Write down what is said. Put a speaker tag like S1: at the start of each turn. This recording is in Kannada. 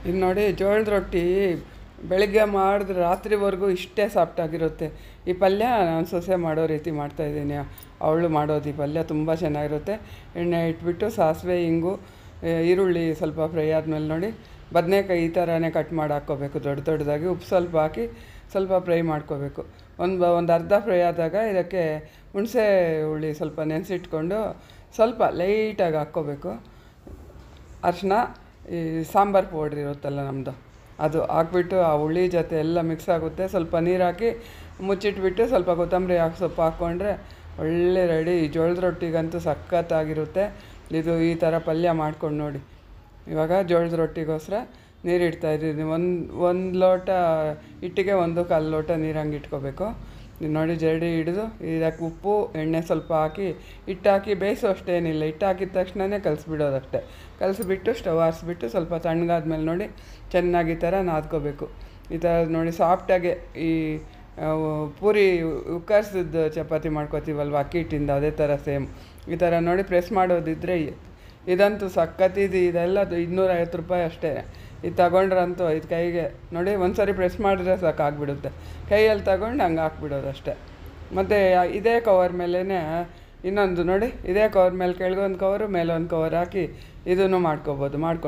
S1: ಇದು ನೋಡಿ ಜೋಳದ ರೊಟ್ಟಿ ಬೆಳಿಗ್ಗೆ ಮಾಡಿದ್ರೆ ರಾತ್ರಿವರೆಗೂ ಇಷ್ಟೇ ಸಾಫ್ಟಾಗಿರುತ್ತೆ ಈ ಪಲ್ಯ ನಾನು ಸೊಸೆ ಮಾಡೋ ರೀತಿ ಮಾಡ್ತಾಯಿದ್ದೀನಿ ಅವಳು ಮಾಡೋದು ಈ ಪಲ್ಯ ತುಂಬ ಚೆನ್ನಾಗಿರುತ್ತೆ ಎಣ್ಣೆ ಇಟ್ಬಿಟ್ಟು ಸಾಸಿವೆ ಹಿಂಗು ಆ, ಈರುಳ್ಳಿ ಸ್ವಲ್ಪ ಫ್ರೈ ಆದಮೇಲೆ ನೋಡಿ ಬದನೇಕಾಯಿ ಈ ಥರನೇ ಕಟ್ ಮಾಡಿ ಹಾಕ್ಕೋಬೇಕು ದೊಡ್ಡ ದೊಡ್ಡದಾಗಿ ಉಪ್ಪು ಸ್ವಲ್ಪ ಹಾಕಿ ಸ್ವಲ್ಪ ಫ್ರೈ ಮಾಡ್ಕೋಬೇಕು ಒಂದು ಒಂದು ಅರ್ಧ ಫ್ರೈ ಆದಾಗ ಇದಕ್ಕೆ ಹುಣಸೆ ಹುಳಿ ಸ್ವಲ್ಪ ನೆನೆಸಿಟ್ಕೊಂಡು ಸ್ವಲ್ಪ ಲೈಟಾಗಿ ಹಾಕ್ಕೋಬೇಕು ಅರಿಶಿನ ಈ ಸಾಂಬಾರು ಪೌಡ್ರ್ ಇರುತ್ತಲ್ಲ ನಮ್ಮದು ಅದು ಹಾಕ್ಬಿಟ್ಟು ಆ ಹುಳಿ ಜೊತೆ ಎಲ್ಲ ಮಿಕ್ಸ್ ಆಗುತ್ತೆ ಸ್ವಲ್ಪ ನೀರು ಹಾಕಿ ಮುಚ್ಚಿಟ್ಬಿಟ್ಟು ಸ್ವಲ್ಪ ಕೊತ್ತಂಬರಿ ಹಾಕಿ ಸೊಪ್ಪು ಹಾಕ್ಕೊಂಡ್ರೆ ಒಳ್ಳೆ ರೆಡಿ ಈ ಜೋಳದ ರೊಟ್ಟಿಗಂತೂ ಸಖತ್ತಾಗಿರುತ್ತೆ ಇದು ಈ ಥರ ಪಲ್ಯ ಮಾಡ್ಕೊಂಡು ನೋಡಿ ಇವಾಗ ಜೋಳದ ರೊಟ್ಟಿಗೋಸ್ಕರ ನೀರು ಇಡ್ತಾ ಇದ್ದೀನಿ ಒಂದು ಒಂದು ಲೋಟ ಹಿಟ್ಟಿಗೆ ಒಂದು ಕಾಲು ಲೋಟ ನೀರು ಹಂಗೆ ಇಟ್ಕೋಬೇಕು ಇದು ನೋಡಿ ಜರಡಿ ಹಿಡಿದು ಇದಕ್ಕೆ ಉಪ್ಪು ಎಣ್ಣೆ ಸ್ವಲ್ಪ ಹಾಕಿ ಹಿಟ್ಟು ಹಾಕಿ ಬೇಯಿಸೋ ಅಷ್ಟೇನಿಲ್ಲ ಹಿಟ್ಟು ಹಾಕಿದ ತಕ್ಷಣವೇ ಕಲಿಸ್ಬಿಡೋದಷ್ಟೇ ಕಲಿಸ್ಬಿಟ್ಟು ಸ್ಟವ್ ಆರಿಸ್ಬಿಟ್ಟು ಸ್ವಲ್ಪ ತಣ್ಣಗಾದ್ಮೇಲೆ ನೋಡಿ ಚೆನ್ನಾಗಿ ಈ ಥರ ನಾದ್ಕೋಬೇಕು ಈ ಥರ ನೋಡಿ ಸಾಫ್ಟಾಗಿ ಈ ಆ, ಪೂರಿ ಉಕ್ಕರ್ಸಿದ ಚಪಾತಿ ಮಾಡ್ಕೋತೀವಲ್ವ ಅಕ್ಕಿ ಹಿಟ್ಟಿಂದ ಅದೇ ಥರ ಸೇಮ್ ಈ ಥರ ನೋಡಿ ಪ್ರೆಸ್ ಮಾಡೋದಿದ್ರೆ ಇದಂತೂ ಸಖತ್ತಿದು ಇದೆಲ್ಲ ಇನ್ನೂರೈವತ್ತು ರೂಪಾಯಿ ಅಷ್ಟೇ ಇದು ತಗೊಂಡ್ರಂತೂ ಇದು ಕೈಗೆ ನೋಡಿ ಒಂದ್ಸರಿ ಪ್ರೆಸ್ ಮಾಡಿದ್ರೆ ಸಾಕಾಗ್ಬಿಡುತ್ತೆ ಕೈಯಲ್ಲಿ ತಗೊಂಡು ಹಂಗೆ ಹಾಕ್ಬಿಡೋದು ಅಷ್ಟೇ ಮತ್ತು ಇದೇ ಕವರ್ ಮೇಲೇ ಇನ್ನೊಂದು ನೋಡಿ ಇದೇ ಕವರ್ ಮೇಲೆ ಕೆಳಗೊಂದು ಕವರು ಮೇಲೊಂದು ಕವರ್ ಹಾಕಿ ಇದನ್ನು ಮಾಡ್ಕೋಬೋದು ಮಾಡ್ಕೊಂಡು